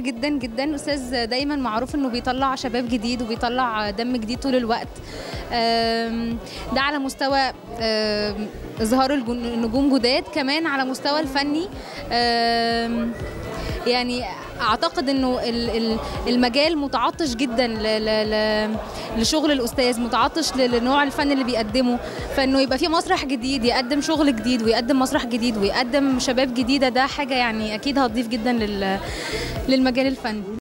جدا جدا استاذ دايما معروف انه بيطلع شباب جديد وبيطلع دم جديد طول الوقت آم، ده على مستوى آم، اظهار الجن- النجوم جداد كمان على مستوى الفني آم، يعني اعتقد انه ال- ال- المجال متعطش جدا ل- ل- ل- لشغل الاستاذ متعطش ل- لنوع الفن اللي بيقدمه فانه يبقى في مسرح جديد يقدم شغل جديد ويقدم مسرح جديد ويقدم شباب جديده ده حاجه يعني اكيد هتضيف جدا لل- للمجال الفني